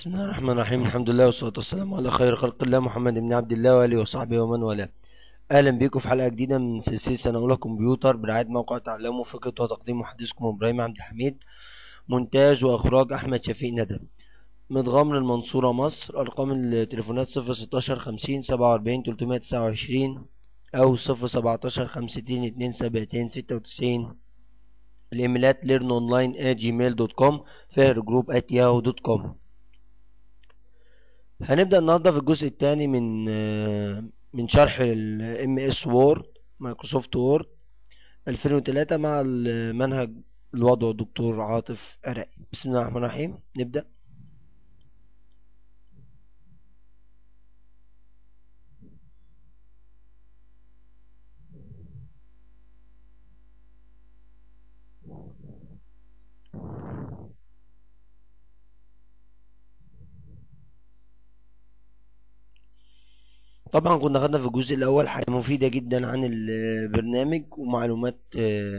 بسم الله الرحمن الرحيم الحمد لله والصلاة والسلام على خير خلق الله محمد بن عبد الله وآله وصحبه ومن والاه أهلا بيكم في حلقة جديدة من سلسلة سنة أولى كمبيوتر برعاية موقع تعلموا فكرة وتقديم محدثكم إبراهيم عبد الحميد مونتاج وإخراج أحمد شفيق ندى متغمر المنصورة مصر أرقام التليفونات صفر ستاشر خمسين سبعة وأربعين تلتمية تسعة وعشرين أو صفر سبعتاشر خمستين اتنين سبعتين ستة وتسعين الإيميلات ليرن أونلاين جيميل دوت كوم فهر جروب at yahoo دوت كوم هنبدأ النهارده في الجزء الثاني من آه، من شرح ال MS Word مايكروسوفت وورد 2003 مع المنهج الوضع دكتور عاطف عراقي بسم الله الرحمن الرحيم نبدأ طبعا كنا خدنا في الجزء الأول حاجة مفيدة جدا عن البرنامج ومعلومات آه،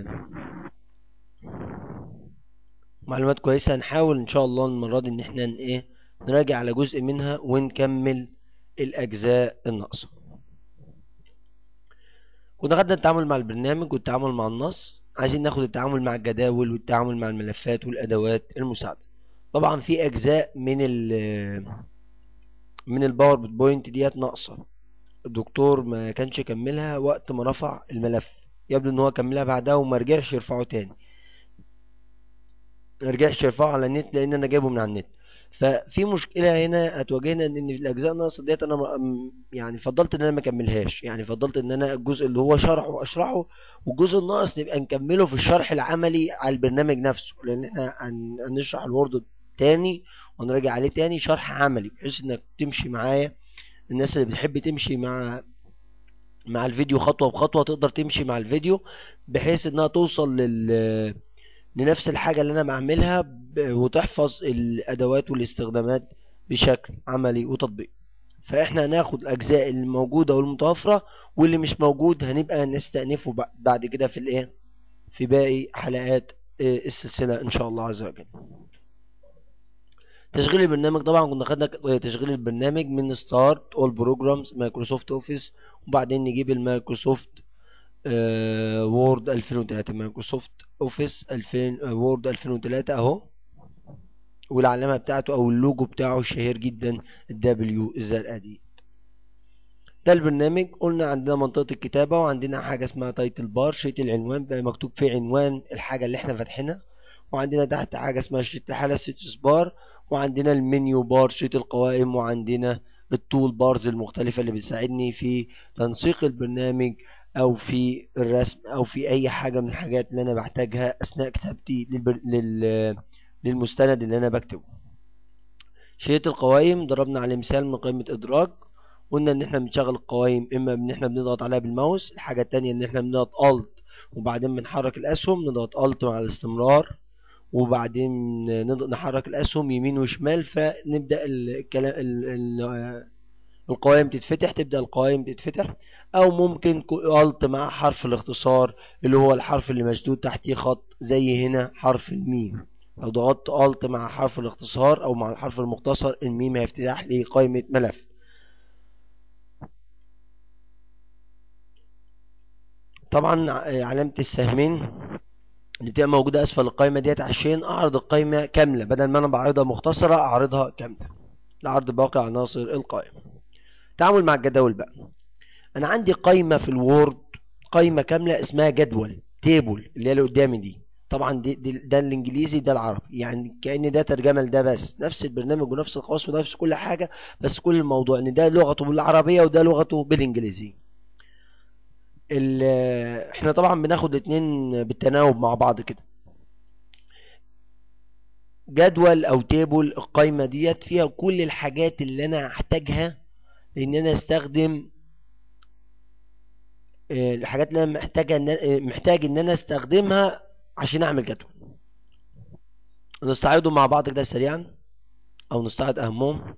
معلومات كويسة هنحاول إن شاء الله المرة دي إن احنا ن- إيه نراجع على جزء منها ونكمل الأجزاء الناقصة كنا خدنا التعامل مع البرنامج والتعامل مع النص عايزين ناخد التعامل مع الجداول والتعامل مع الملفات والأدوات المساعدة طبعا في أجزاء من ال من الباوربوينت ديت ناقصة الدكتور ما كانش كملها وقت ما رفع الملف يبدو ان هو كملها بعدها وما رجعش يرفعه تاني ما رجعش يرفعه على النت لان انا جايبه من على النت ففي مشكله هنا هتواجهنا ان في الاجزاء الناقصه ديت انا م- يعني فضلت ان انا ما اكملهاش يعني فضلت ان انا الجزء اللي هو شرحه اشرحه والجزء الناقص نبقى نكمله في الشرح العملي على البرنامج نفسه لان احنا هن- هنشرح الوورد تاني ونراجع عليه تاني شرح عملي بحيث انك تمشي معايا الناس اللي بتحب تمشي مع مع الفيديو خطوة بخطوة تقدر تمشي مع الفيديو بحيث انها توصل لل لنفس الحاجة اللي انا بعملها ب- وتحفظ الادوات والاستخدامات بشكل عملي وتطبيقي فاحنا هناخد الاجزاء الموجودة والمتوفرة واللي مش موجود هنبقى نستأنفه بع- بعد كده في الايه في باقي حلقات آه، السلسلة ان شاء الله عز وجل تشغيل البرنامج طبعا كنا خدنا تشغيل البرنامج من ستارت اول بروجرامز مايكروسوفت اوفيس وبعدين نجيب المايكروسوفت آه وورد 2003 مايكروسوفت اوفيس 2000 آه وورد 2003 اهو والعلامه بتاعته او اللوجو بتاعه الشهير جدا الدبليو الزرقاء دي ده البرنامج قلنا عندنا منطقه الكتابه وعندنا حاجه اسمها تايتل بار شيت العنوان بقى مكتوب فيه عنوان الحاجه اللي احنا فاتحينها وعندنا تحت حاجه اسمها شيت الحاله ستاتس بار وعندنا المنيو بار شيت القوائم وعندنا التول بارز المختلفة اللي بتساعدني في تنسيق البرنامج أو في الرسم أو في أي حاجة من الحاجات اللي أنا بحتاجها أثناء كتابتي للبر... لل... للمستند اللي أنا بكتبه شيت القوائم ضربنا عليه مثال من قائمة إدراج قلنا إن إحنا بنشغل القوائم إما إن إحنا بنضغط عليها بالماوس الحاجة التانية إن إحنا بنضغط ألت وبعدين بنحرك الأسهم نضغط ألت مع الاستمرار وبعدين نض- نحرك الاسهم يمين وشمال فنبدا الكلام ال- ال- القوائم تتفتح تبدا القوائم تتفتح او ممكن الت مع حرف الاختصار اللي هو الحرف اللي مشدود تحتيه خط زي هنا حرف الميم لو ضغطت الت مع حرف الاختصار او مع الحرف المختصر الميم هيفتح لي قائمه ملف طبعا ع- علامه السهمين اللي بتبقى موجودة أسفل القائمة ديت عشان أعرض القائمة كاملة بدل ما أنا بعرضها مختصرة أعرضها كاملة لعرض باقي عناصر القائمة تعامل مع الجداول بقى أنا عندي قائمة في الوورد قائمة كاملة اسمها جدول تيبل اللي هي اللي قدامي دي طبعا دي, دي ده الانجليزي ده العربي يعني كأن ده ترجمة لده بس نفس البرنامج ونفس الخواص ونفس كل حاجة بس كل الموضوع ان ده لغته بالعربية وده لغته بالانجليزي ال- احنا طبعا بناخد الاتنين بالتناوب مع بعض كده جدول او تيبل القايمه ديت فيها كل الحاجات اللي انا هحتاجها ان انا استخدم آه، الحاجات اللي انا محتاجه ان آه، محتاج ان انا استخدمها عشان اعمل جدول نستعرضهم مع بعض كده سريعا او نستعرض اهمهم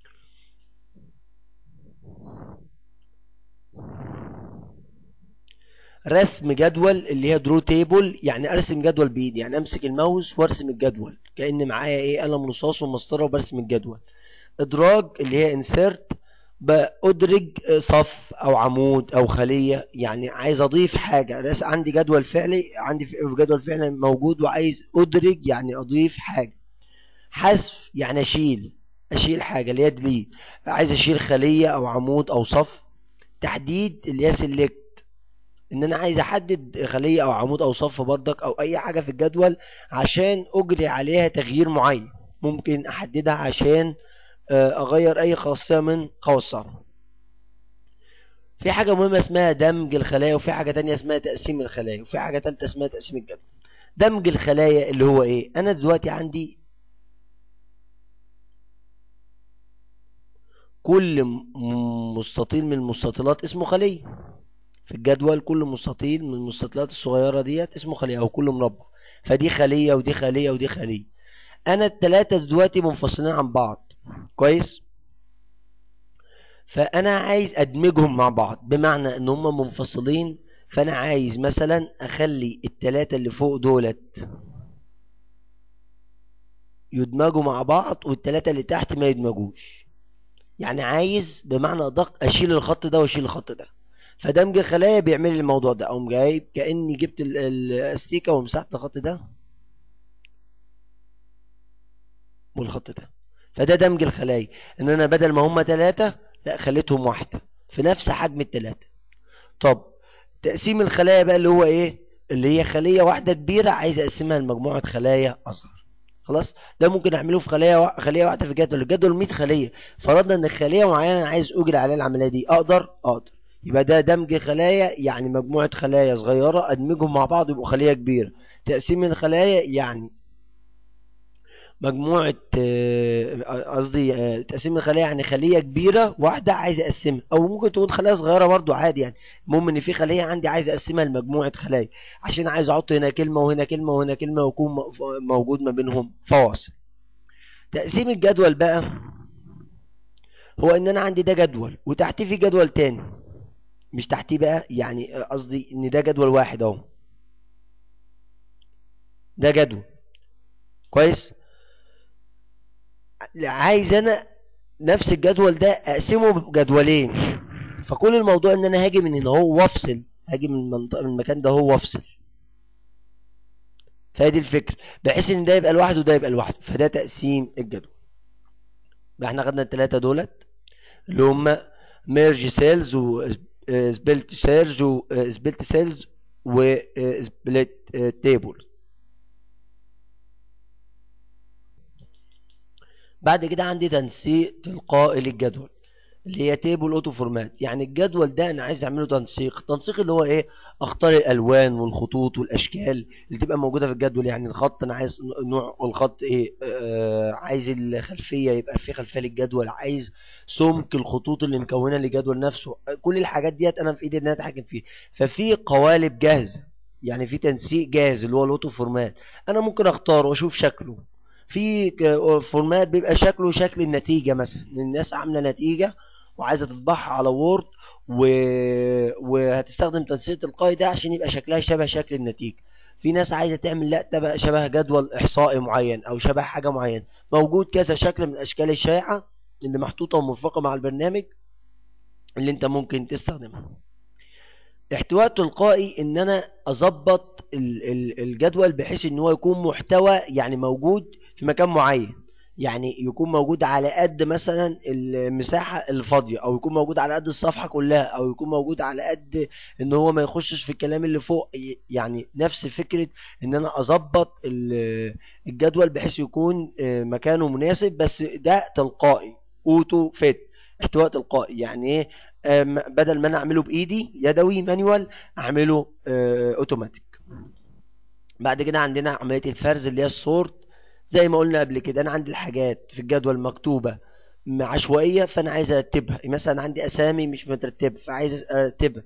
رسم جدول اللي هي درو تيبل يعني ارسم جدول بايدي يعني امسك الماوس وارسم الجدول كأن معايا ايه قلم رصاص ومسطره وبرسم الجدول ادراج اللي هي انسيرت بأدرج صف او عمود او خلية يعني عايز اضيف حاجة بس عندي جدول فعلي عندي في جدول فعلي موجود وعايز ادرج يعني اضيف حاجة حذف يعني اشيل اشيل حاجة اللي هي ديليت عايز اشيل خلية او عمود او صف تحديد اللي هي سيلكت ان انا عايز احدد خلية او عمود او صف بردك او اي حاجة في الجدول عشان اجري عليها تغيير معين ممكن احددها عشان اغير اي خاصية من خواصها في حاجة مهمة اسمها دمج الخلايا وفي حاجة تانية اسمها تقسيم الخلايا وفي حاجة تالتة اسمها تقسيم الجدول دمج الخلايا اللي هو ايه انا دلوقتي عندي كل مستطيل من المستطيلات اسمه خلية في الجدول كل مستطيل من المستطيلات الصغيرة ديت اسمه خلية او كل مربع فدي خلية ودي خلية ودي خلية انا التلاتة دلوقتي منفصلين عن بعض كويس فانا عايز ادمجهم مع بعض بمعنى ان هم منفصلين فانا عايز مثلا اخلي التلاتة اللي فوق دولت يدمجوا مع بعض والتلاتة اللي تحت ما يدمجوش يعني عايز بمعنى ادق اشيل الخط ده واشيل الخط ده فدمج الخلايا بيعمل لي الموضوع ده اقوم جايب كاني جبت الاستيكه ومسحت الخط ده والخط ده فده دمج الخلايا ان انا بدل ما هم ثلاثة لا خليتهم واحدة في نفس حجم الثلاثة طب تقسيم الخلايا بقى اللي هو ايه اللي هي خلية واحدة كبيرة عايز اقسمها لمجموعة خلايا اصغر خلاص ده ممكن اعمله في خليه و... خليه واحده في جدول الجدول 100 خليه فرضنا ان خليه معينه انا عايز اجري عليها العمليه دي اقدر اقدر يبقى ده دمج خلايا يعني مجموعه خلايا صغيره ادمجهم مع بعض يبقوا خليه كبيره تقسيم الخلايا يعني مجموعة قصدي تقسيم الخلية يعني خلية كبيرة واحدة عايز أقسمها أو ممكن تكون خلية صغيرة برضو عادي يعني المهم إن في خلية عندي عايز أقسمها لمجموعة خلايا عشان عايز أحط هنا كلمة وهنا كلمة وهنا كلمة ويكون موجود ما بينهم فواصل تقسيم الجدول بقى هو إن أنا عندي ده جدول وتحتيه في جدول تاني مش تحتيه بقى يعني قصدي إن ده جدول واحد أهو ده جدول كويس عايز انا نفس الجدول ده اقسمه بجدولين فكل الموضوع ان انا هاجي من هنا هو وافصل هاجي من المنطقه من المكان ده هو وافصل فادي الفكره بحيث ان ده يبقى لوحده وده يبقى لوحده فده تقسيم الجدول بقى احنا خدنا الثلاثه دولت اللي هم ميرج سيلز وسبلت سيرج وسبلت سيلز وسبلت تيبل بعد كده عندي تنسيق تلقائي للجدول اللي هي تيبل اوتو فورمات يعني الجدول ده انا عايز اعمله تنسيق التنسيق اللي هو ايه اختار الالوان والخطوط والاشكال اللي تبقى موجوده في الجدول يعني الخط انا عايز نوع الخط ايه آه عايز الخلفيه يبقى في خلفيه للجدول عايز سمك الخطوط اللي مكونه للجدول نفسه كل الحاجات ديت انا في ايدي ان انا اتحكم فيها ففي قوالب جاهزه يعني في تنسيق جاهز اللي هو الاوتو فورمات انا ممكن اختاره واشوف شكله في فورمات بيبقى شكله شكل النتيجه مثلا الناس عامله نتيجه وعايزه تطبعها على وورد و... وهتستخدم تنسيق تلقائي ده عشان يبقى شكلها شبه شكل النتيجه في ناس عايزه تعمل لا تبقى شبه جدول احصائي معين او شبه حاجه معينه موجود كذا شكل من الاشكال الشائعه اللي محطوطه وموفقه مع البرنامج اللي انت ممكن تستخدمها احتواء تلقائي ان انا اظبط الجدول بحيث ان هو يكون محتوى يعني موجود في مكان معين يعني يكون موجود على قد مثلا المساحة الفاضية او يكون موجود على قد الصفحة كلها او يكون موجود على قد ان هو ما يخشش في الكلام اللي فوق يعني نفس فكرة ان انا اظبط الجدول بحيث يكون مكانه مناسب بس ده تلقائي اوتو فيت احتواء تلقائي يعني ايه بدل ما انا اعمله بايدي يدوي مانيوال اعمله اوتوماتيك بعد كده عندنا عمليه الفرز اللي هي السورت زي ما قلنا قبل كده انا عندي الحاجات في الجدول مكتوبه عشوائيه فانا عايز ارتبها مثلا عندي اسامي مش مترتبه فعايز ارتبها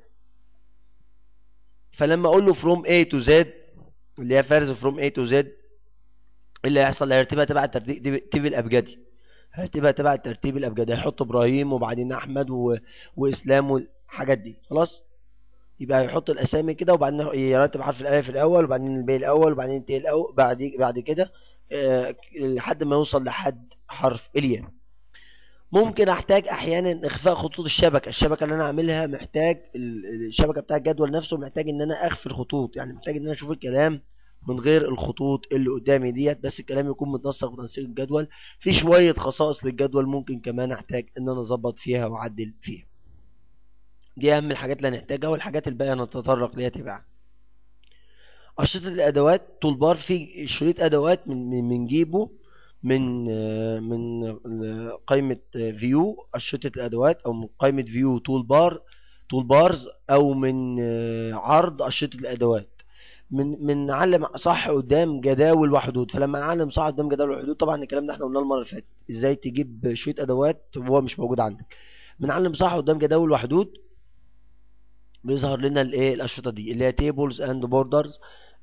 فلما اقول له فروم A تو Z اللي هي فرز فروم A تو Z اللي هيحصل هيرتبها تبع الترتيب الابجدي هيرتبها تبع الترتيب الابجدي هيحط ابراهيم وبعدين احمد و... واسلام والحاجات دي خلاص يبقى هيحط الاسامي كده وبعدين يرتب حرف الالف الاول وبعدين الباء الاول وبعدين التاء الاول بعد بعد كده أه لحد ما يوصل لحد حرف الياء ممكن احتاج احيانا اخفاء خطوط الشبكه الشبكه اللي انا عاملها محتاج الشبكه بتاع الجدول نفسه محتاج ان انا اخفي الخطوط يعني محتاج ان انا اشوف الكلام من غير الخطوط اللي قدامي ديت بس الكلام يكون متنسق بتنسيق الجدول في شويه خصائص للجدول ممكن كمان احتاج ان انا اظبط فيها واعدل فيها دي اهم الحاجات اللي هنحتاجها والحاجات الباقيه نتطرق ليها تبعها أشرطة الأدوات طول بار في شريط أدوات من من جيبه من من قائمة فيو أشرطة الأدوات أو من قائمة فيو طول بار طول بارز أو من عرض أشرطة الأدوات من من نعلم صح قدام جداول وحدود فلما نعلم صح قدام جداول وحدود طبعا الكلام ده احنا قلناه المره اللي فاتت ازاي تجيب شريط ادوات وهو مش موجود عندك بنعلم صح قدام جداول وحدود بيظهر لنا الايه الاشرطه دي اللي هي تيبلز اند بوردرز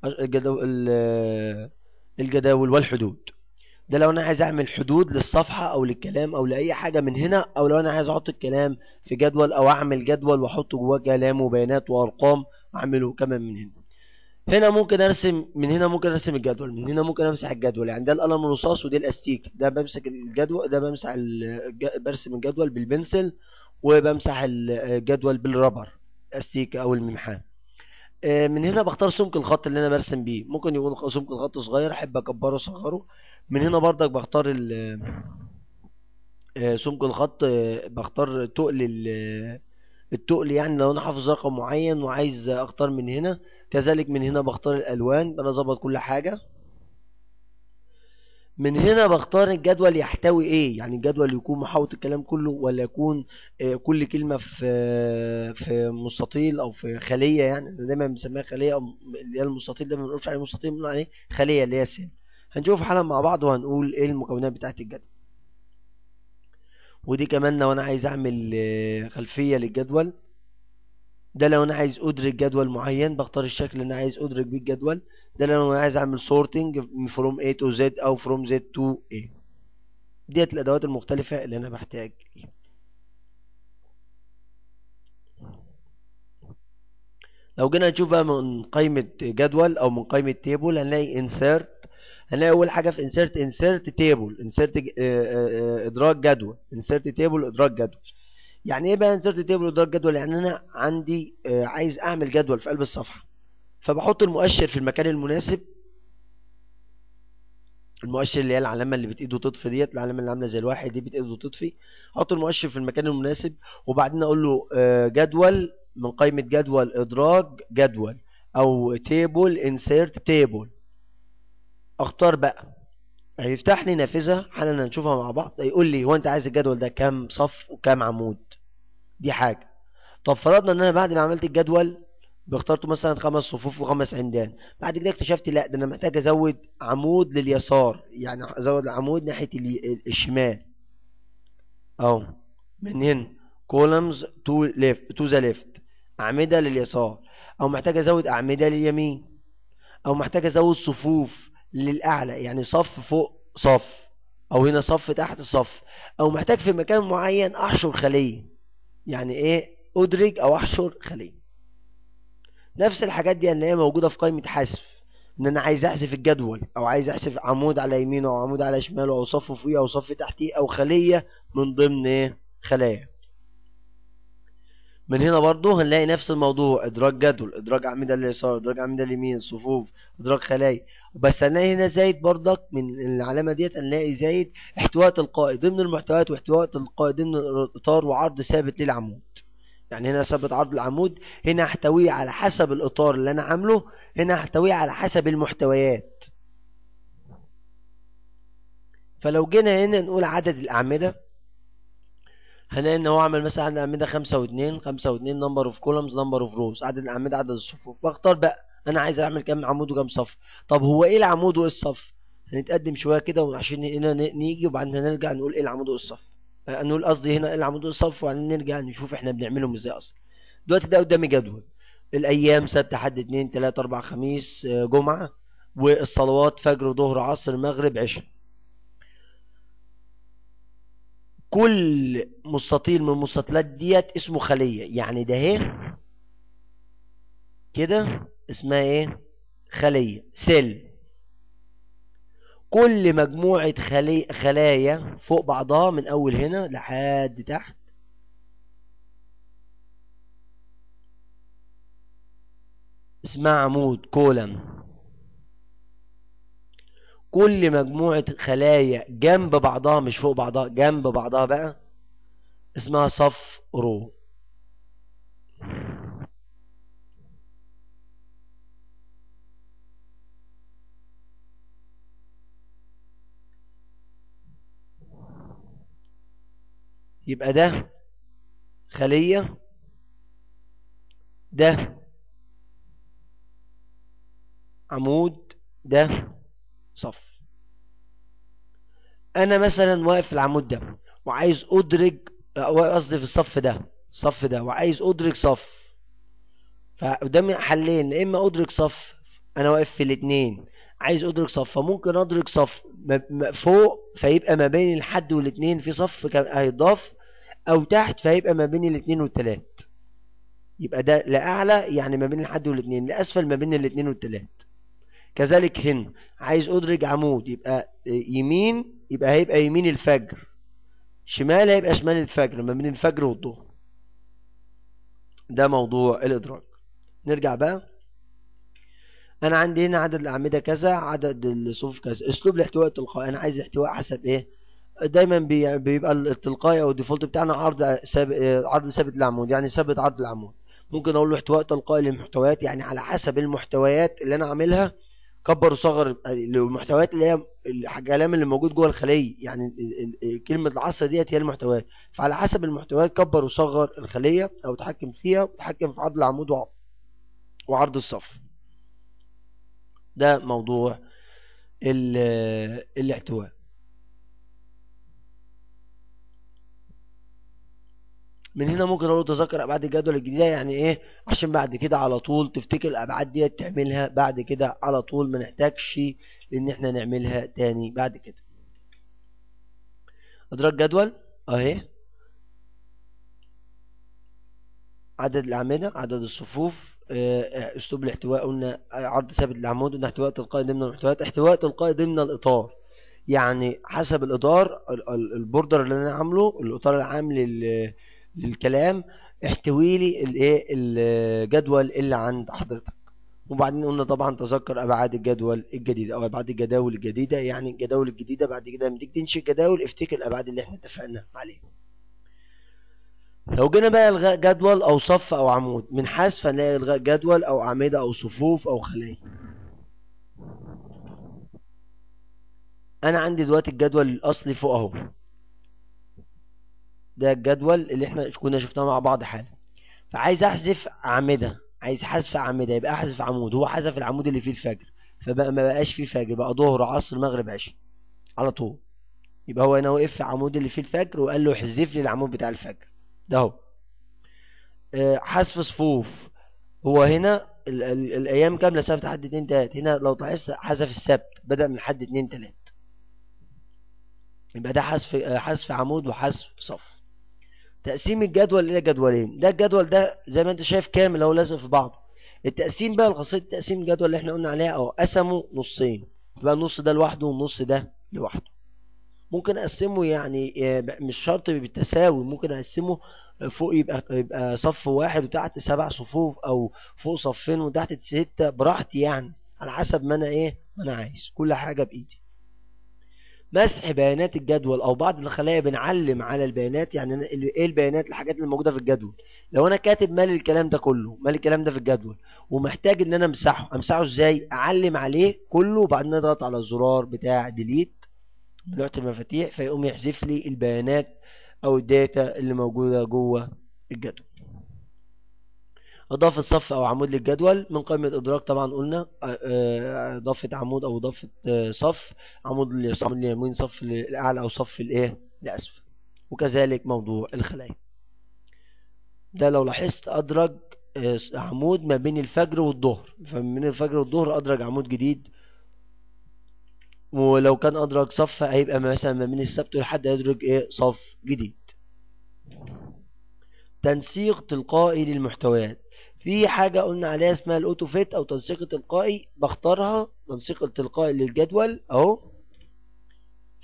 الجداول والحدود ده لو انا عايز اعمل حدود للصفحه او للكلام او لاي حاجه من هنا او لو انا عايز احط الكلام في جدول او اعمل جدول واحط جواه كلام وبيانات وارقام اعمله كمان من هنا هنا ممكن ارسم من هنا ممكن ارسم الجدول من هنا ممكن امسح الجدول يعني ده القلم الرصاص ودي الاستيك ده بمسك الجدول ده بمسح برسم الجدول بالبنسل وبمسح الجدول بالربر استيك او الممحان آه، من هنا بختار سمك الخط اللي انا برسم بيه ممكن يكون سمك الخط صغير احب اكبره اصغره من هنا برضك بختار آه، سمك الخط آه، بختار تقل التقل يعني لو انا حافظ رقم معين وعايز اختار من هنا كذلك من هنا بختار الالوان انا ظبط كل حاجه من هنا بختار الجدول يحتوي ايه يعني الجدول يكون محاوط الكلام كله ولا يكون آه كل كلمه في في مستطيل او في خليه يعني دايما بنسميها خليه او اللي هي المستطيل ده ما بنقولش عليه مستطيل بنقول عليه خليه اللي هي سين هنشوف حالا مع بعض وهنقول ايه المكونات بتاعت الجدول ودي كمان لو انا عايز اعمل آه، خلفيه للجدول ده لو انا عايز ادرك جدول معين بختار الشكل اللي انا عايز ادرك بيه الجدول ده لو انا عايز اعمل سورتنج فروم A to Z او فروم Z to A ديت الادوات المختلفة اللي انا بحتاج ليها لو جينا نشوف بقى من قائمة جدول او من قائمة تيبل هنلاقي insert هنلاقي اول حاجة في insert insert table insert آه، آه، آه، ادراج جدول insert table ادراج جدول يعني ايه بقى انسرت تيبل ودار جدول يعني انا عندي آه عايز اعمل جدول في قلب الصفحه فبحط المؤشر في المكان المناسب المؤشر اللي هي العلامه اللي بتايد وتطفي ديت العلامه اللي عامله زي الواحد دي بتايد وتطفي احط المؤشر في المكان المناسب وبعدين اقول له آه جدول من قائمه جدول ادراج جدول او تيبل انسيرت تيبل اختار بقى هيفتح لي نافذه حالا هنشوفها مع بعض هيقول لي هو انت عايز الجدول ده كام صف وكام عمود دي حاجه طب فرضنا ان انا بعد ما عملت الجدول باخترته مثلا خمس صفوف وخمس عمدان بعد كده اكتشفت لا ده انا محتاج ازود عمود لليسار يعني ازود عمود ناحيه الشمال اهو من هنا كولمز تو ليفت تو ذا ليفت اعمده لليسار او محتاج ازود اعمده لليمين او محتاج ازود صفوف للاعلى يعني صف فوق صف او هنا صف تحت صف او محتاج في مكان معين احشر خليه يعني ايه ادرج او احشر خليه نفس الحاجات دي ان هي موجوده في قائمه حذف ان انا عايز احذف الجدول او عايز احذف عمود على يمينه او عمود على شماله او صف فوقيه او صف تحتيه او خليه من ضمن ايه خلايا من هنا برضو هنلاقي نفس الموضوع ادراج جدول ادراج اعمده لليسار ادراج اعمده اليمين صفوف ادراج خلايا بس هنلاقي هنا زايد برضك من العلامه ديت هنلاقي زايد احتواء تلقائي ضمن المحتويات واحتواء تلقائي ضمن الاطار وعرض ثابت للعمود يعني هنا ثابت عرض العمود هنا احتويه على حسب الاطار اللي انا عامله هنا احتويه على حسب المحتويات فلو جينا هنا نقول عدد الاعمده هنلاقي ان هو عمل مثلا عدد الاعمده خمسة واثنين خمسة واثنين نمبر اوف كولومز نمبر اوف روز عدد الاعمده عدد الصفوف بختار بقى انا عايز اعمل كام عمود وكام صف طب هو ايه العمود وايه الصف هنتقدم شويه كده عشان هنا نيجي وبعدين نرجع نقول ايه العمود وايه الصف آه، نقول قصدي هنا ايه العمود وايه الصف وبعدين نرجع نشوف احنا بنعملهم ازاي اصلا دلوقتي ده قدامي جدول الايام سبت حد اثنين ثلاثة اربع خميس آه، جمعه والصلوات فجر ظهر عصر مغرب عشاء كل مستطيل من المستطيلات ديت اسمه خلية يعني ده اهي كده اسمها ايه خلية سيل كل مجموعة خلي... خلايا فوق بعضها من أول هنا لحد تحت اسمها عمود كولم كل مجموعة خلايا جنب بعضها مش فوق بعضها جنب بعضها بقى اسمها صف رو يبقى ده خلية ده عمود ده صف انا مثلا واقف في العمود ده وعايز ادرج قصدي في الصف ده الصف ده وعايز ادرج صف فقدامي حلين يا اما ادرج صف انا واقف في الاثنين عايز ادرج صف فممكن ادرج صف فوق فيبقى ما بين الحد والاثنين في صف هيضاف او تحت فيبقى ما بين الاثنين والتلات يبقى ده لاعلى يعني ما بين الحد والاثنين لاسفل ما بين الاثنين والتلات كذلك هنا عايز ادرج عمود يبقى يمين يبقى هيبقى يمين الفجر شمال هيبقى شمال الفجر ما بين الفجر والظهر ده موضوع الادراج نرجع بقى انا عندي هنا عدد الاعمده كذا عدد الصفوف كذا اسلوب الاحتواء التلقائي انا عايز احتواء حسب ايه دايما بيبقى التلقائي او الديفولت بتاعنا عرض ساب... عرض ثابت العمود يعني ثابت عرض العمود ممكن اقول له احتواء تلقائي للمحتويات يعني على حسب المحتويات اللي انا عاملها كبر وصغر المحتويات اللي هي الكلام اللي موجود جوه الخليه يعني كلمه العصر ديت هي المحتويات فعلى حسب المحتويات كبر وصغر الخليه او تحكم فيها وتحكم في عرض العمود وعرض الصف ده موضوع الاحتواء من هنا ممكن اقول تذكر ابعاد الجدول الجديده يعني ايه عشان بعد كده على طول تفتكر الابعاد ديت تعملها بعد كده على طول ما نحتاجش ان احنا نعملها تاني بعد كده ادراك جدول اهي عدد الاعمده عدد الصفوف آه، اسلوب الاحتواء قلنا عرض ثابت للعمود قلنا احتواء تلقائي ضمن المحتويات احتواء تلقائي ضمن الاطار يعني حسب الاطار البوردر اللي انا عامله الاطار العام لل للكلام احتوي لي الايه الجدول اللي عند حضرتك وبعدين قلنا طبعا تذكر ابعاد الجدول الجديده او ابعاد الجداول الجديده يعني الجداول الجديده بعد كده لما تيجي تنشئ جداول افتكر الابعاد اللي احنا اتفقنا عليها لو جينا بقى الغاء جدول او صف او عمود من حذف هنلاقي الغاء جدول او اعمده او صفوف او خلايا انا عندي دلوقتي الجدول الاصلي فوق اهو ده الجدول اللي احنا كنا شفناه مع بعض حالا فعايز احذف اعمده عايز حذف اعمده يبقى احذف عمود هو حذف العمود اللي فيه الفجر فبقى ما بقاش فيه فجر بقى ظهر عصر مغرب عشاء على طول يبقى هو هنا وقف في عمود اللي فيه الفجر وقال له احذف لي العمود بتاع الفجر ده هو آه، حذف صفوف هو هنا ال ال الايام كامله سبت حد اتنين تلات هنا لو تلاحظ حذف السبت بدا من حد اتنين تلات يبقى ده حذف آه، حذف عمود وحذف صف تقسيم الجدول الى جدولين ده الجدول ده زي ما انت شايف كامل اهو لازق في بعضه التقسيم بقى الخاصيه تقسيم الجدول اللي احنا قلنا عليها او قسمه نصين يبقى النص ده لوحده والنص ده لوحده ممكن اقسمه يعني آه، مش شرط بالتساوي ممكن اقسمه فوق يبقى يبقى صف واحد وتحت سبع صفوف او فوق صفين وتحت ستة براحتي يعني على حسب ما انا ايه ما انا عايز كل حاجه بايدي مسح بيانات الجدول او بعض الخلايا بنعلم على البيانات يعني ايه البيانات الحاجات اللي موجوده في الجدول لو انا كاتب مال الكلام ده كله مال الكلام ده في الجدول ومحتاج ان انا امسحه امسحه ازاي اعلم عليه كله وبعدين اضغط على الزرار بتاع ديليت بلوحه المفاتيح فيقوم يحذف لي البيانات او الداتا اللي موجوده جوه الجدول اضافه صف او عمود للجدول من قائمه ادراك طبعا قلنا آه، آه، اضافه عمود او اضافه آه، صف عمود اليمين صف الاعلى او صف الايه الاسفل وكذلك موضوع الخلايا ده لو لاحظت ادرج عمود ما بين الفجر والظهر فمن الفجر والظهر ادرج عمود جديد ولو كان ادرج صف هيبقى مثلا ما بين السبت والحد هيدرج ايه صف جديد تنسيق تلقائي للمحتويات في حاجة قلنا عليها اسمها الاوتو فيت او تنسيق تلقائي بختارها تنسيق التلقائي للجدول اهو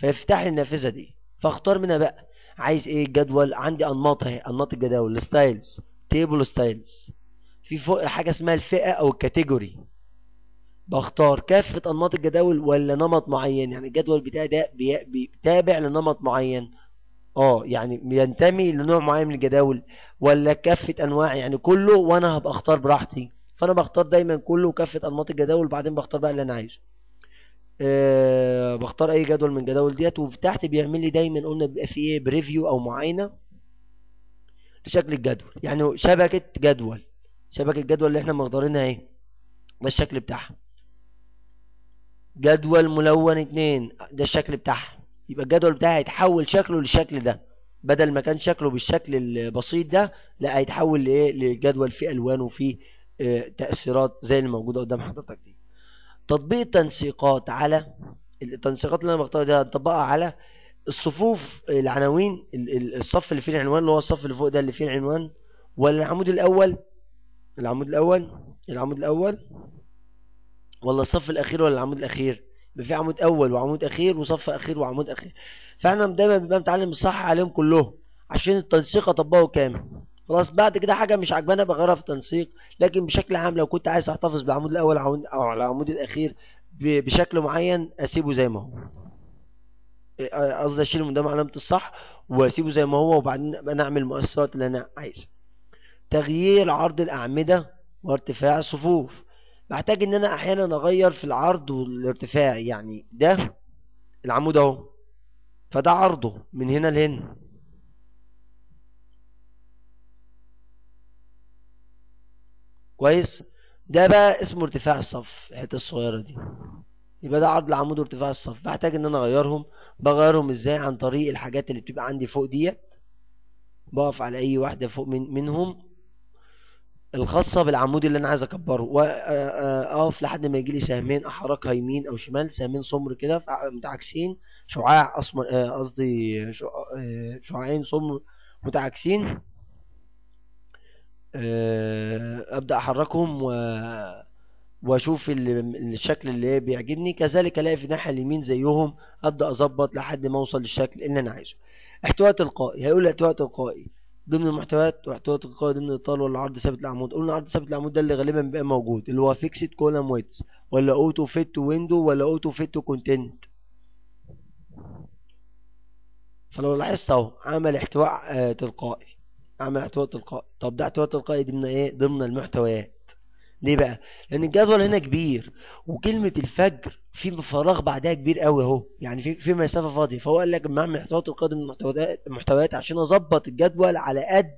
فيفتح لي النافذه دي فاختار منها بقى عايز ايه الجدول عندي انماط اهي انماط الجداول الستايلز تيبل ستايلز في فوق حاجه اسمها الفئه او الكاتيجوري بختار كافة أنماط الجداول ولا نمط معين يعني الجدول بتاعي ده بيتابع لنمط معين اه يعني بينتمي لنوع معين من الجداول ولا كافة أنواع يعني كله وأنا هبقى أختار براحتي فأنا بختار دايما كله كافة أنماط الجداول وبعدين بختار بقى اللي أنا عايزه أه بختار أي جدول من الجداول ديت وتحت بيعمل لي دايما قلنا بيبقى فيه ايه بريفيو أو معاينة لشكل الجدول يعني شبكة جدول شبكة الجدول اللي احنا مختارينها ايه ده الشكل بتاعها جدول ملون اتنين ده الشكل بتاعها يبقى الجدول بتاعي هيتحول شكله للشكل ده بدل ما كان شكله بالشكل البسيط ده لا هيتحول لايه لجدول فيه الوان وفيه اه تاثيرات زي اللي موجوده قدام حضرتك دي تطبيق التنسيقات على التنسيقات اللي انا بختارها دي هطبقها على الصفوف العناوين الصف اللي فيه العنوان اللي هو الصف اللي فوق ده اللي فيه العنوان ولا العمود الاول العمود الاول العمود الاول ولا الصف الاخير ولا العمود الاخير يبقى في عمود اول وعمود اخير وصف اخير وعمود اخير فاحنا دايما بنبقى متعلم الصح عليهم كلهم عشان التنسيق اطبقه كامل خلاص بعد كده حاجه مش عجباني بغيرها في التنسيق لكن بشكل عام لو كنت عايز احتفظ بالعمود الاول او على العمود الاخير بشكل معين اسيبه زي ما هو قصدي اشيله من ده علامه الصح واسيبه زي ما هو وبعدين ابقى نعمل المؤثرات اللي انا عايزها تغيير عرض الاعمده وارتفاع الصفوف بحتاج ان انا احيانا اغير في العرض والارتفاع يعني ده العمود اهو فده عرضه من هنا لهنا كويس ده بقى اسمه ارتفاع الصف الحته الصغيره دي يبقى ده عرض العمود وارتفاع الصف بحتاج ان انا اغيرهم بغيرهم ازاي عن طريق الحاجات اللي بتبقى عندي فوق ديت بقف على اي واحده فوق من منهم الخاصه بالعمود اللي انا عايز اكبره واقف لحد ما يجي لي سهمين احركها يمين او شمال سهمين سمر كده متعاكسين شعاع اسمر قصدي شعاعين سمر متعاكسين ابدا احركهم و واشوف الشكل اللي بيعجبني كذلك الاقي في الناحيه اليمين زيهم ابدا اظبط لحد ما اوصل للشكل اللي انا عايزه احتواء تلقائي هيقول لي احتواء تلقائي ضمن المحتويات واحتواء تلقائي ضمن الاطار ولا عرض ثابت العمود قلنا عرض ثابت العمود ده اللي غالبا بيبقى موجود اللي هو فيكسد كولم ويتس ولا اوتو فيت ويندو ولا اوتو فيت كونتنت فلو لاحظت اهو عمل احتواء آه تلقائي عمل احتواء تلقائي طب ده احتواء تلقائي ضمن ايه ضمن المحتويات ليه بقى لان الجدول هنا كبير وكلمه الفجر في فراغ بعدها كبير قوي اهو يعني في في مسافه فاضيه فهو قال لك اعمل احتياطات القادم من المحتويات عشان اظبط الجدول على قد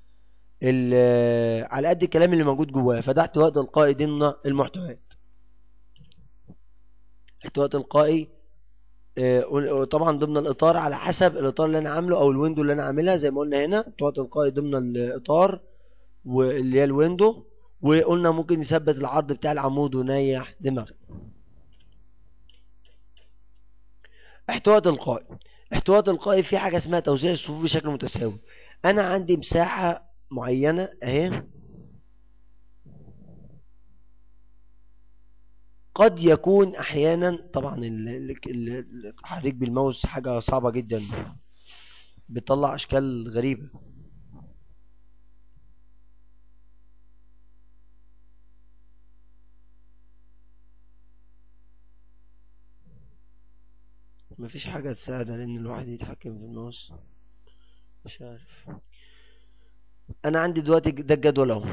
على قد الكلام اللي موجود جواه فده احتواء تلقائي ضمن المحتويات احتواء تلقائي طبعا ضمن الاطار على حسب الاطار اللي انا عامله او الويندو اللي انا عاملها زي ما قلنا هنا احتواء تلقائي ضمن الاطار واللي هي الويندو وقلنا ممكن يثبت العرض بتاع العمود ونيح دماغ احتواء تلقائي احتواء تلقائي في حاجه اسمها توزيع الصفوف بشكل متساوي انا عندي مساحه معينه اهي قد يكون احيانا طبعا التحريك بالماوس حاجه صعبه جدا بتطلع اشكال غريبه مفيش حاجة تساعد على ان الواحد يتحكم في الماوس مش عارف انا عندي دلوقتي ده الجدول اهو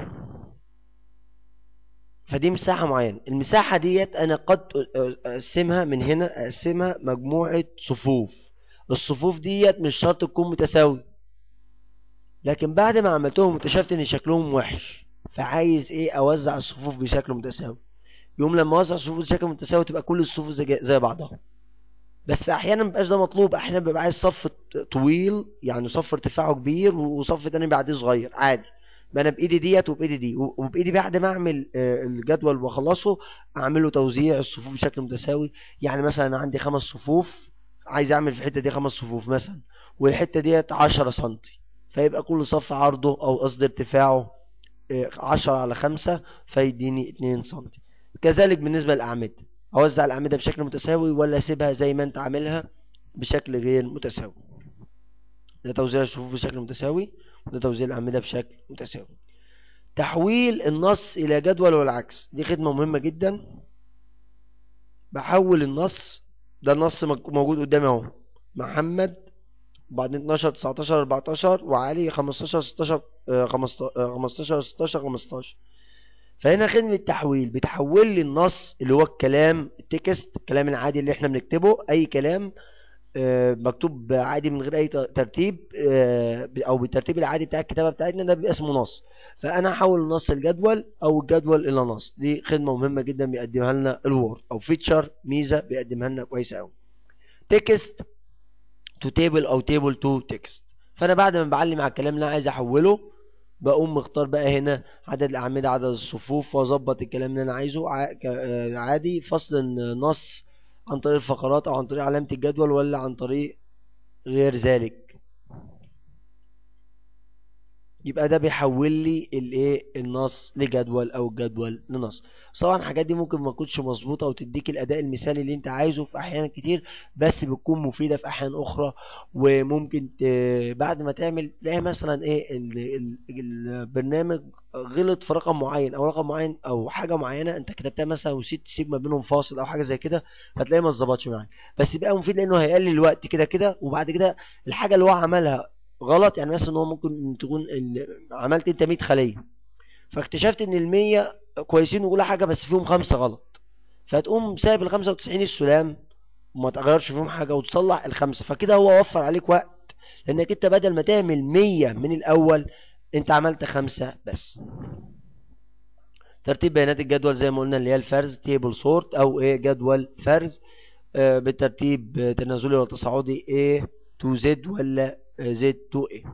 فدي مساحة معينة المساحة ديت انا قد اقسمها من هنا اقسمها مجموعة صفوف الصفوف ديت مش شرط تكون متساوية لكن بعد ما عملتهم اكتشفت ان شكلهم وحش فعايز ايه اوزع الصفوف بشكل متساوي يوم لما اوزع الصفوف بشكل متساوي تبقى كل الصفوف زي, زي بعضها بس احيانا مبقاش ده مطلوب احيانا بيبقى عايز صف طويل يعني صف ارتفاعه كبير وصف تاني بعديه صغير عادي ما انا بايدي ديت وبايدي دي وبايدي بعد ما اعمل الجدول واخلصه اعمله توزيع الصفوف بشكل متساوي يعني مثلا انا عندي خمس صفوف عايز اعمل في الحته دي خمس صفوف مثلا والحته ديت 10 سم فيبقى كل صف عرضه او قصدي ارتفاعه 10 على 5 فيديني 2 سم كذلك بالنسبه للاعمده اوزع الاعمده بشكل متساوي ولا اسيبها زي ما انت عاملها بشكل غير متساوي ده توزيع الصفوف بشكل متساوي وده توزيع الأعمدة بشكل متساوي تحويل النص إلى جدول والعكس دي خدمة مهمة جدا بحول النص ده النص موجود قدامي اهو محمد وبعدين 12 19 14 وعلي 15 16 15 16 15 فهنا خدمة التحويل بتحول لي النص اللي هو الكلام التكست الكلام العادي اللي احنا بنكتبه اي كلام آه، مكتوب عادي من غير اي ترتيب آه، او بالترتيب العادي بتاع الكتابه بتاعتنا ده بيبقى اسمه نص فانا هحول النص الجدول او الجدول الى نص دي خدمه مهمه جدا بيقدمها لنا الوورد او فيتشر ميزه بيقدمها لنا كويسه قوي تكست تو تيبل او تيبل تو تكست فانا بعد ما بعلم على الكلام اللي انا عايز احوله بقوم مختار بقى هنا عدد الاعمده عدد الصفوف واظبط الكلام اللي انا عايزه آه، عادي فصل النص عن طريق الفقرات او عن طريق علامة الجدول ولا عن طريق غير ذلك يبقى ده بيحول لي الايه النص لجدول او الجدول لنص طبعا الحاجات دي ممكن ما تكونش مظبوطه وتديك الاداء المثالي اللي انت عايزه في احيان كتير بس بتكون مفيده في احيان اخرى وممكن بعد ما تعمل تلاقي مثلا ايه البرنامج غلط في رقم معين او رقم معين او حاجه معينه انت كتبتها مثلا وسيت تسيب ما بينهم فاصل او حاجه زي كده فتلاقيه ما ظبطش معاك بس يبقى مفيد لانه هيقلل الوقت كده كده وبعد كده الحاجه اللي هو عملها غلط يعني مثلا هو ممكن تكون عملت انت 100 خليه فاكتشفت ان ال 100 كويسين وكل حاجه بس فيهم خمسه غلط فتقوم سايب ال 95 السلام وما تغيرش فيهم حاجه وتصلح الخمسه فكده هو وفر عليك وقت لانك انت بدل ما تعمل 100 من الاول انت عملت خمسه بس ترتيب بيانات الجدول زي ما قلنا اللي هي الفرز تيبل سورت او ايه جدول فرز آه بالترتيب تنازلي ولا تصاعدي A to Z ولا Z to A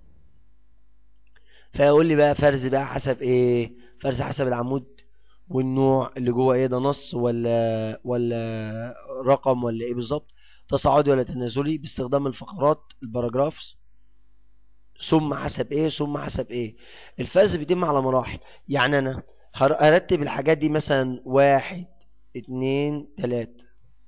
فيقول لي بقى فرز بقى حسب ايه فرز حسب العمود والنوع اللي جوه ايه ده نص ولا ولا رقم ولا ايه بالظبط تصاعدي ولا تنازلي باستخدام الفقرات الباراجرافز ثم حسب ايه ثم حسب ايه الفرز بيتم على مراحل يعني انا هرتب الحاجات دي مثلا واحد اتنين تلاتة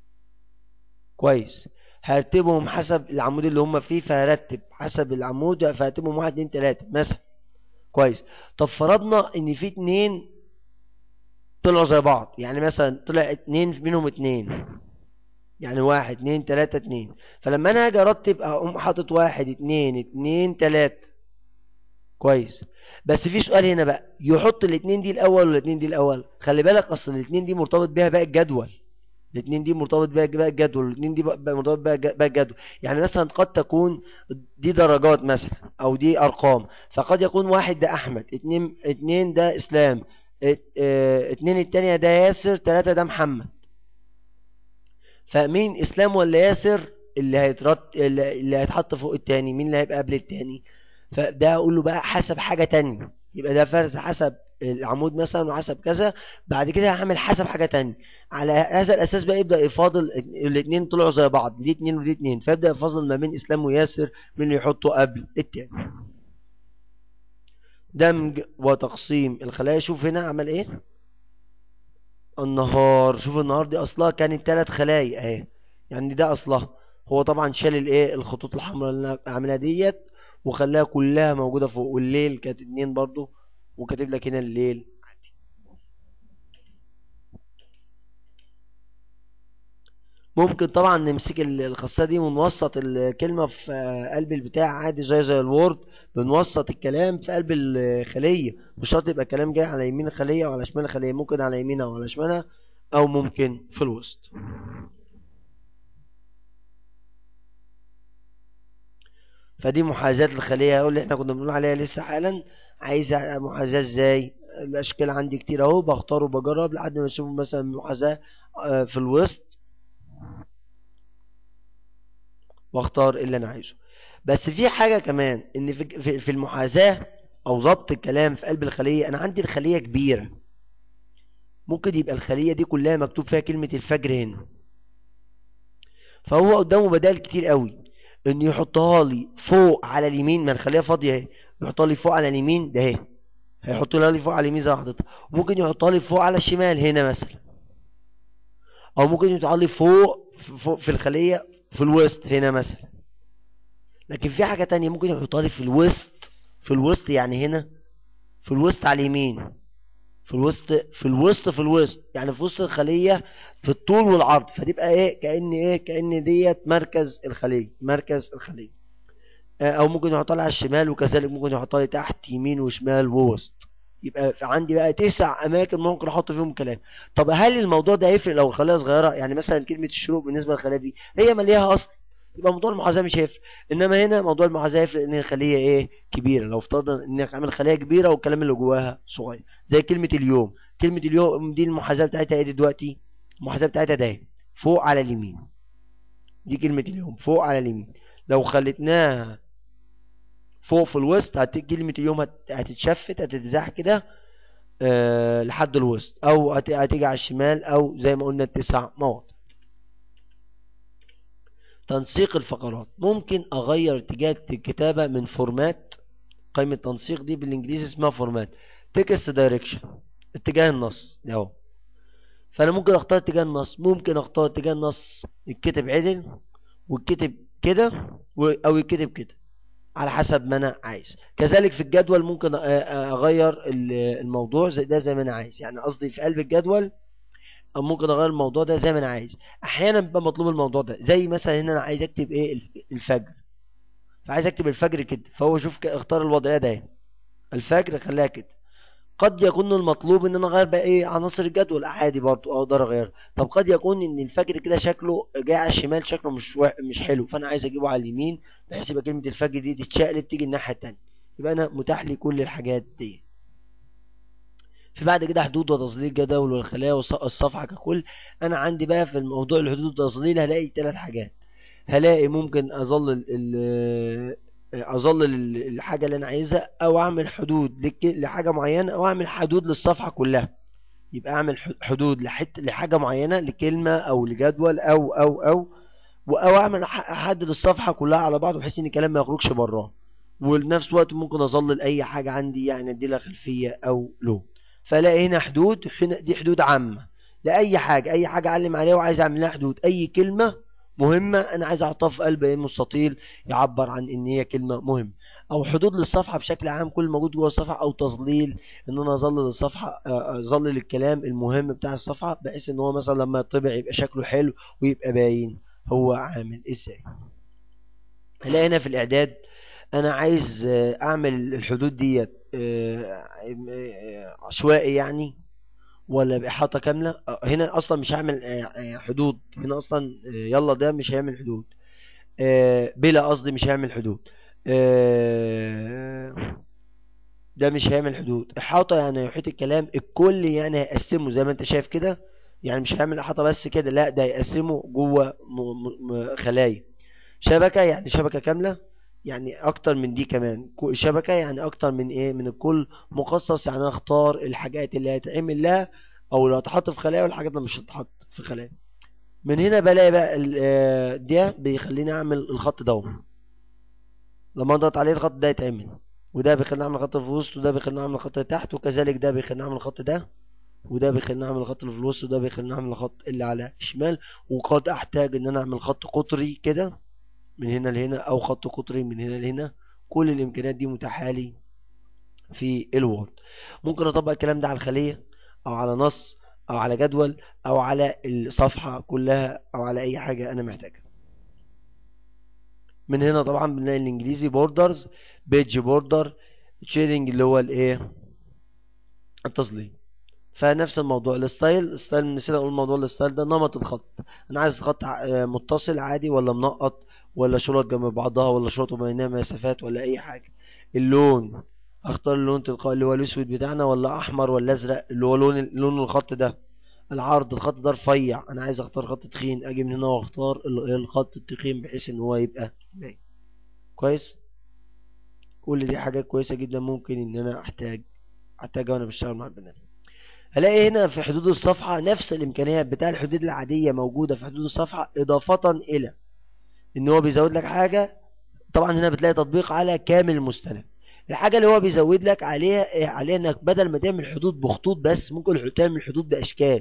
كويس هرتبهم حسب العمود اللي هم فيه فهرتب حسب العمود فهرتبهم واحد اتنين تلاتة مثلا كويس طب فرضنا ان في اتنين طلعوا زي بعض يعني مثلا طلع اتنين منهم اتنين يعني واحد اتنين تلاتة اتنين فلما انا اجي ارتب اقوم حاطط واحد اتنين اتنين تلاتة كويس بس في سؤال هنا بقى يحط الاتنين دي الاول ولا الاتنين دي الاول خلي بالك اصل الاتنين دي مرتبط بيها باقي الجدول الاثنين دي مرتبط بها باقي الجدول الاثنين دي مرتبط بها باقي الجدول يعني مثلا قد تكون دي درجات مثلا او دي ارقام فقد يكون واحد ده احمد اثنين اثنين ده اسلام اه، اثنين التانية ده ياسر ثلاثة ده محمد فمين اسلام ولا ياسر اللي هيترت اللي هيتحط فوق التاني مين اللي هيبقى قبل التاني فده اقول له بقى حسب حاجة تانية يبقى ده فرز حسب العمود مثلا وحسب كذا بعد كده هعمل حسب حاجة تانية على هذا الأساس بقى يبدأ يفاضل الاثنين طلعوا زي بعض دي اتنين ودي اتنين فيبدأ يفاضل ما بين إسلام وياسر من اللي يحطه قبل التاني دمج وتقسيم الخلايا شوف هنا عمل ايه النهار شوف النهار دي اصلها كانت ثلاث خلايا اهي يعني ده اصلها هو طبعا شال الايه الخطوط الحمراء اللي انا عاملها ديت وخلاها كلها موجوده فوق والليل كانت اتنين برضو وكاتب لك هنا الليل عادي ممكن طبعا نمسك الخاصيه دي ونوسط الكلمه في قلب البتاع عادي زي زي الوورد بنوسط الكلام في قلب الخليه مش شرط يبقى الكلام جاي على يمين الخليه او على شمال الخليه ممكن على يمينها او على شمالها او ممكن في الوسط فدي محاذاة الخلية اللي احنا كنا بنقول عليها لسه حالا عايز محاذاة ازاي الاشكال عندي كتير اهو بختار وبجرب لحد ما اشوف مثلا محاذاة آه، في الوسط واختار اللي انا عايزه بس في حاجة كمان ان في في المحاذاة او ضبط الكلام في قلب الخلية انا عندي الخلية كبيرة ممكن يبقى الخلية دي كلها مكتوب فيها كلمة الفجر هنا فهو قدامه بدائل كتير قوي انه يحطها لي فوق على اليمين ما الخليه فاضيه اهي يحطها لي فوق على اليمين ده اهي هيحط لي فوق على اليمين زي ما حضرتك ممكن يحطها لي فوق على الشمال هنا مثلا او ممكن يحطها لي فوق فوق في الخليه في الوسط هنا مثلا لكن في حاجة تانية ممكن يحطها لي في الوسط في الوسط يعني هنا في الوسط على اليمين في الوسط في الوسط في الوسط يعني في وسط الخلية في الطول والعرض فتبقى ايه كأن ايه كأن ديت مركز الخلية مركز الخلية آه، او ممكن يحطها لي على الشمال وكذلك ممكن يحطها لي تحت يمين وشمال ووسط يبقى عندي بقى تسع اماكن ممكن احط فيهم كلام طب هل الموضوع ده هيفرق لو الخليه صغيره يعني مثلا كلمه الشروق بالنسبه للخليه دي هي مليها اصل يبقى موضوع المحاذاه مش هيفرق انما هنا موضوع المحاذاه يفرق ان الخليه ايه كبيره لو افترضنا انك عامل خليه كبيره والكلام اللي جواها صغير زي كلمه اليوم كلمه اليوم دي المحاذاه بتاعتها ايه دلوقتي المحاذاه بتاعتها ده فوق على اليمين دي كلمه اليوم فوق على اليمين لو خلتناها فوق في الوسط هت... كلمة اليوم هت... هتتشفت هتتزاح كده أه لحد الوسط او هت... هتيجي على الشمال او زي ما قلنا التسع مواضع تنسيق الفقرات ممكن اغير اتجاه الكتابة من فورمات قائمة التنسيق دي بالانجليزي اسمها فورمات تكست دايركشن اتجاه النص ده اهو فانا ممكن اختار اتجاه النص ممكن اختار اتجاه النص يتكتب عدل ويتكتب كده او يتكتب كده على حسب ما انا عايز كذلك في الجدول ممكن اغير الموضوع زي ده زي ما انا عايز يعني قصدي في قلب الجدول او ممكن اغير الموضوع ده زي ما انا عايز احيانا بيبقى مطلوب الموضوع ده زي مثلا هنا انا عايز اكتب ايه الفجر فعايز اكتب الفجر كده فهو شوف اختار الوضعيه ده الفجر خليها كده قد يكون المطلوب ان انا اغير بقى ايه عناصر الجدول عادي برضو اقدر اغير طب قد يكون ان الفجر كده شكله جاي على الشمال شكله مش و... مش حلو فانا عايز اجيبه على اليمين بحيث يبقى كلمه الفجر دي تتشقلب تيجي الناحيه الثانيه يبقى انا متاح لي كل الحاجات دي في بعد كده حدود وتظليل الجدول والخلايا والصفحه ككل انا عندي بقى في الموضوع الحدود والتظليل هلاقي ثلاث حاجات هلاقي ممكن اظلل اظلل الحاجه اللي انا عايزها او اعمل حدود لحاجه معينه او اعمل حدود للصفحه كلها يبقى اعمل حدود لحت لحاجه معينه لكلمه او لجدول او او او او اعمل احدد الصفحه كلها على بعض بحيث ان الكلام ما يخرجش براه ولنفس الوقت ممكن اظلل اي حاجه عندي يعني ادي لها خلفيه او لون فلاقي هنا حدود هنا دي حدود عامه لاي حاجه اي حاجه اعلم عليها وعايز اعمل لها حدود اي كلمه مهمة أنا عايز أحطها في قلب مستطيل يعبر عن إن هي كلمة مهمة أو حدود للصفحة بشكل عام كل موجود جوه الصفحة أو تظليل إن أنا أظلل الصفحة أظلل الكلام المهم بتاع الصفحة بحيث إن هو مثلا لما يطبع يبقى شكله حلو ويبقى باين هو عامل إزاي هلاقي هنا في الإعداد أنا عايز أعمل الحدود ديت عشوائي يعني ولا بإحاطة كاملة هنا أصلا مش هعمل حدود هنا أصلا يلا ده مش هيعمل حدود بلا قصدي مش هيعمل حدود ده مش هيعمل حدود إحاطة يعني يحيط الكلام الكل يعني هيقسمه زي ما أنت شايف كده يعني مش هيعمل إحاطة بس كده لا ده هيقسمه جوه خلايا شبكة يعني شبكة كاملة يعني اكتر من دي كمان شبكة يعني اكتر من ايه من الكل مخصص يعني اختار الحاجات اللي هيتعمل لها او اللي هتحط في خلايا والحاجات اللي مش هتحط في خلايا من هنا بلاقي بقى ده بيخليني اعمل الخط ده لما اضغط عليه الخط ده يتعمل وده بيخليني اعمل خط في الوسط وده بيخليني اعمل خط تحت وكذلك ده بيخليني اعمل الخط ده وده بيخليني اعمل الخط اللي في الوسط وده بيخليني اعمل الخط اللي على الشمال وقد احتاج ان انا اعمل خط قطري كده من هنا لهنا او خط قطري من هنا لهنا كل الامكانيات دي متاحه لي في الوورد ممكن اطبق الكلام ده على الخليه او على نص او على جدول او على الصفحه كلها او على اي حاجه انا محتاجها من هنا طبعا بنلاقي الانجليزي بوردرز بيج بوردر تشيرنج اللي هو الايه التظليل فنفس الموضوع الستايل الستايل نسيت اقول موضوع الستايل ده نمط الخط انا عايز خط متصل عادي ولا منقط ولا شرط جنب بعضها ولا شرط بينها مسافات ولا اي حاجه اللون اختار اللون تلقائي اللي هو الاسود بتاعنا ولا احمر ولا ازرق اللي هو لون لون الخط ده العرض الخط ده رفيع انا عايز اختار خط تخين اجي من هنا واختار الخط التخين بحيث ان هو يبقى باين كويس كل دي حاجات كويسه جدا ممكن ان انا احتاج احتاجها وانا بشتغل مع البرنامج هلاقي هنا في حدود الصفحه نفس الامكانيات بتاع الحدود العاديه موجوده في حدود الصفحه اضافه الى ان هو بيزود لك حاجه طبعا هنا بتلاقي تطبيق على كامل المستند الحاجه اللي هو بيزود لك عليها عليها انك بدل ما تعمل حدود بخطوط بس ممكن تعمل حدود باشكال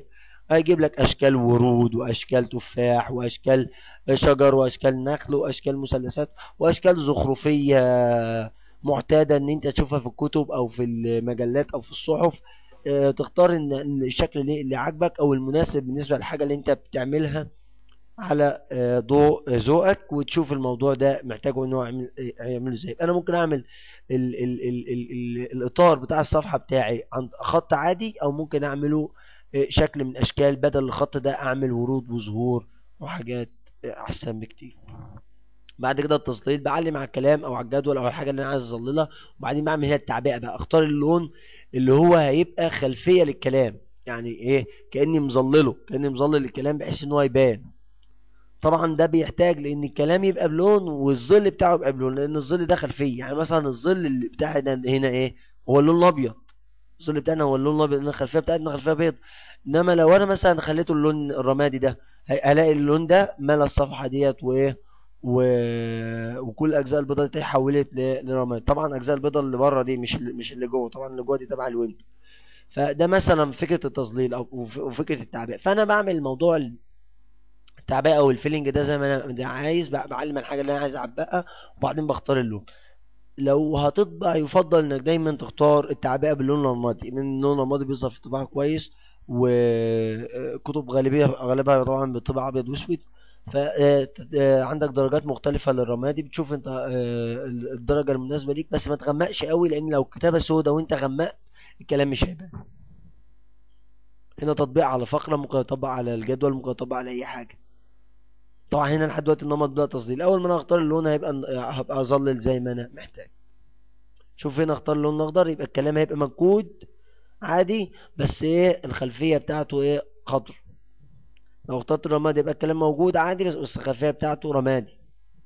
هيجيب لك اشكال ورود واشكال تفاح واشكال شجر واشكال نخل واشكال مثلثات واشكال زخرفيه معتاده ان انت تشوفها في الكتب او في المجلات او في الصحف آه، تختار ان إن الشكل اللي اللي عاجبك او المناسب بالنسبه للحاجه اللي انت بتعملها على آه، ضوء ذوقك وتشوف الموضوع ده محتاجه ان هو يعمل يعمله ازاي انا ممكن اعمل ال ال ال ال ال الاطار بتاع الصفحه بتاعي عن خط عادي او ممكن اعمله آه، شكل من اشكال بدل الخط ده اعمل ورود وزهور وحاجات آه، احسن بكتير بعد كده التظليل بعلم على الكلام او على الجدول او على الحاجه اللي انا عايز اظللها وبعدين بعمل هي التعبئه بقى اختار اللون اللي هو هيبقى خلفيه للكلام يعني ايه كاني مظلله كاني مظلل الكلام بحيث ان هو يبان طبعا ده بيحتاج لان الكلام يبقى بلون والظل بتاعه يبقى بلون لان الظل ده خلفيه يعني مثلا الظل اللي بتاعنا هنا ايه هو اللون الابيض الظل بتاعنا هو اللون الابيض لان الخلفيه بتاعتنا خلفيه بيض انما لو انا مثلا خليته اللون الرمادي ده هلاقي اللون ده ملا الصفحه ديت وايه و... وكل اجزاء البيضه دي اتحولت ل... لرماد طبعا اجزاء البيضه اللي بره دي مش اللي... مش اللي جوه طبعا اللي جوه دي تبع الويندو فده مثلا فكره التظليل او وف- وفكره التعبئه فانا بعمل موضوع التعبئه او الفيلنج ده زي ما انا عايز بع- بعلم الحاجه اللي انا عايز اعبئها وبعدين بختار اللون لو هتطبع يفضل انك دايما تختار التعبئه باللون الرمادي لان اللون الرمادي بيظهر في الطباعه كويس وكتب غالبيه غالبها طبعا بتطبع ابيض واسود فعندك درجات مختلفة للرمادي بتشوف انت آه، الدرجة المناسبة ليك بس ما تغمقش قوي لان لو كتابة سودة وانت غمقت الكلام مش هيبان هنا تطبيق على فقرة ممكن يطبق على الجدول ممكن يطبق على اي حاجة طبعا هنا لحد دلوقتي النمط بدا تصدير اول ما انا اختار اللون هيبقى هبقى اظلل زي ما انا محتاج شوف هنا اختار اللون الاخضر يبقى الكلام هيبقى منكود عادي بس ايه الخلفيه بتاعته ايه خضر لو اخترت الرمادي يبقى الكلام موجود عادي بس بس الخلفيه بتاعته رمادي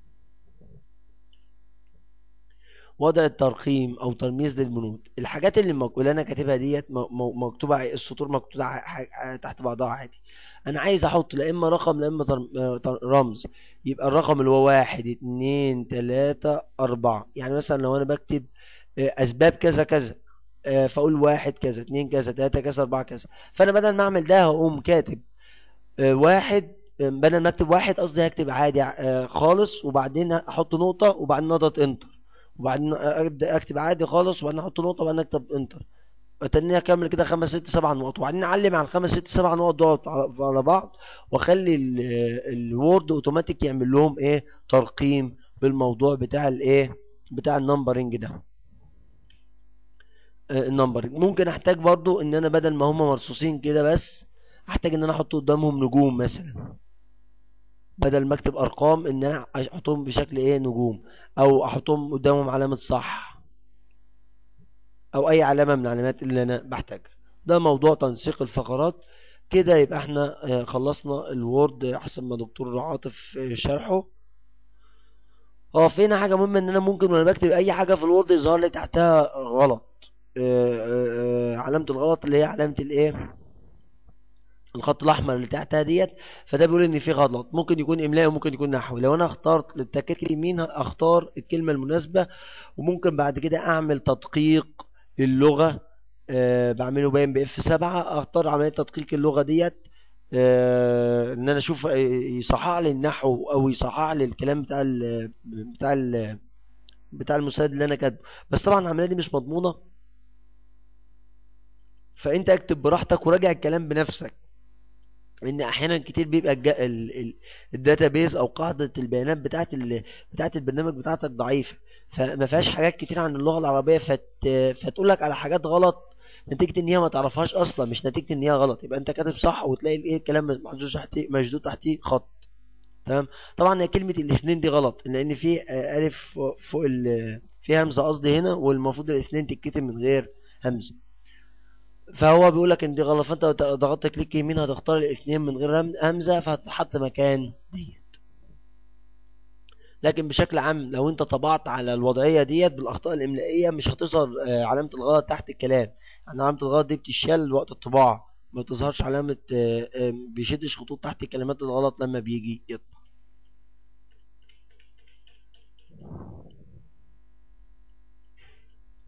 وضع الترقيم او ترميز للبنود الحاجات اللي, مك... اللي انا كاتبها ديت م... م... مكتوبه ع- السطور مكتوبه ع- ح- تحت بعضها عادي انا عايز احط لا اما رقم لا اما تر... آه، تر... رمز يبقى الرقم اللي هو واحد اتنين تلاتة اربعة يعني مثلا لو انا بكتب آه، اسباب كذا كذا آه، فاقول واحد كذا اتنين كذا تلاتة كذا اربعة كذا فانا بدل ما اعمل ده هقوم كاتب آه، واحد آه، بدل ما اكتب واحد قصدي هكتب عادي آه، خالص وبعدين احط نقطة وبعدين اضغط انتر وبعدين ابدا اكتب عادي خالص وبعدين احط نقطة وبعدين اكتب انتر اتني اكمل كده خمس ست سبع نقط وبعدين اعلم على الخمس ست سبع نقط دول على على بعض واخلي ال- الوورد اوتوماتيك يعمل لهم ايه ترقيم بالموضوع بتاع الايه بتاع النمبرنج ده آه، النمبرنج ممكن احتاج برضو ان انا بدل ما هم مرصوصين كده بس احتاج ان انا احط قدامهم نجوم مثلا بدل ما اكتب ارقام ان انا احطهم بشكل ايه نجوم او احطهم قدامهم علامة صح او اي علامة من العلامات اللي انا بحتاجها ده موضوع تنسيق الفقرات كده يبقى احنا آه، خلصنا الوورد حسب ما دكتور عاطف آه، شرحه اه في هنا حاجة مهمة ان انا ممكن وانا بكتب اي حاجة في الوورد يظهر لي تحتها غلط آه، آه، آه، علامة الغلط اللي هي علامة الايه الخط الاحمر اللي تحتها ديت فده بيقول ان في غلط ممكن يكون املائي وممكن يكون نحوي لو انا اخترت اتكيت يمين اختار الكلمه المناسبه وممكن بعد كده اعمل تدقيق للغه آه بعمله باين باف 7 اختار عمليه تدقيق اللغه ديت آه ان انا اشوف آه، يصحح لي النحو او يصحح لي الكلام بتاع ال بتاع ال بتاع المساعد اللي انا كاتبه بس طبعا العمليه دي مش مضمونه فانت اكتب براحتك وراجع الكلام بنفسك ان احيانا كتير بيبقى الج... ال... ال... الداتابيز او قاعده البيانات بتاعت ال... بتاعت البرنامج بتاعتك ضعيفه فما فيهاش حاجات كتير عن اللغه العربيه فت... فتقول لك على حاجات غلط نتيجه ان هي ما تعرفهاش اصلا مش نتيجه ان هي غلط يبقى انت كاتب صح وتلاقي الايه الكلام محطوط تحتيه مشدود تحتيه خط تمام طبعا هي كلمه الاثنين دي غلط لان في آه، الف فوق ال... في همزه قصدي هنا والمفروض الاثنين تتكتب من غير همزه فهو بيقول لك ان دي غلط فانت لو ضغطت كليك يمين هتختار الاثنين من غير هم- همزه فهتتحط مكان ديت لكن بشكل عام لو انت طبعت على الوضعيه ديت بالاخطاء الاملائيه مش هتظهر آه، علامه الغلط تحت الكلام يعني علامه الغلط دي بتشال وقت الطباعه ما بتظهرش علامه آه، آه، بيشدش خطوط تحت الكلمات الغلط لما بيجي يطبع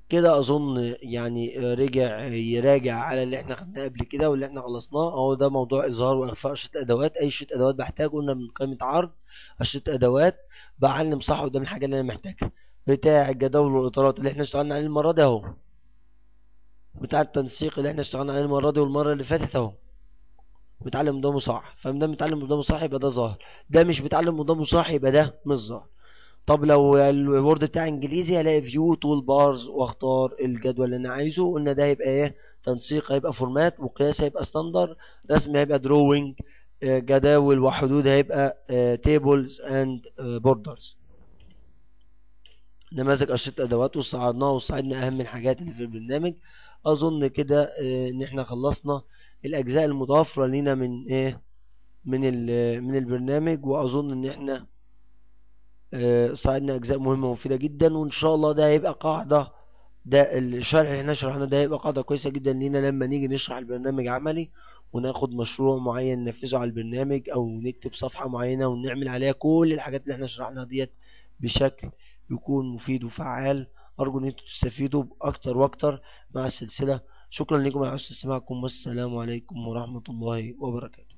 كده اظن يعني رجع يراجع على اللي احنا خدناه قبل كده واللي احنا خلصناه اهو ده موضوع اظهار واخفاء شريط ادوات اي شريط ادوات بحتاجه قلنا من قائمه عرض شريط ادوات بعلم صح قدام الحاجه اللي انا محتاجها بتاع الجداول والاطارات اللي احنا اشتغلنا عليه المره دي اهو بتاع التنسيق اللي احنا اشتغلنا عليه المره دي والمره اللي فاتت اهو بيتعلم قدامه صح فما بيتعلم قدامه صح يبقى ده ظاهر ده مش بيتعلم قدامه صح يبقى ده مش ظاهر طب لو الوورد بتاع انجليزي هلاقي فيو تول بارز واختار الجدول اللي انا عايزه قلنا ده هيبقى ايه تنسيق هيبقى فورمات وقياس هيبقى ستاندر رسم هيبقى دروينج جداول وحدود هيبقى تيبلز اند بوردرز نماذج أشرطة أدوات وصعدناها وصعدنا أهم الحاجات اللي في البرنامج أظن كده إن إحنا خلصنا الأجزاء المتوفرة لينا من إيه من من البرنامج وأظن إن إحنا صعدنا أجزاء مهمة ومفيدة جدا وإن شاء الله ده هيبقى قاعدة ده الشرح اللي احنا شرحناه ده هيبقى قاعدة كويسة جدا لينا لما نيجي نشرح البرنامج عملي وناخد مشروع معين ننفذه على البرنامج أو نكتب صفحة معينة ونعمل عليها كل الحاجات اللي احنا شرحناها ديت بشكل يكون مفيد وفعال أرجو إن انتوا تستفيدوا أكتر وأكتر مع السلسلة شكرا لكم على حسن استماعكم والسلام عليكم ورحمة الله وبركاته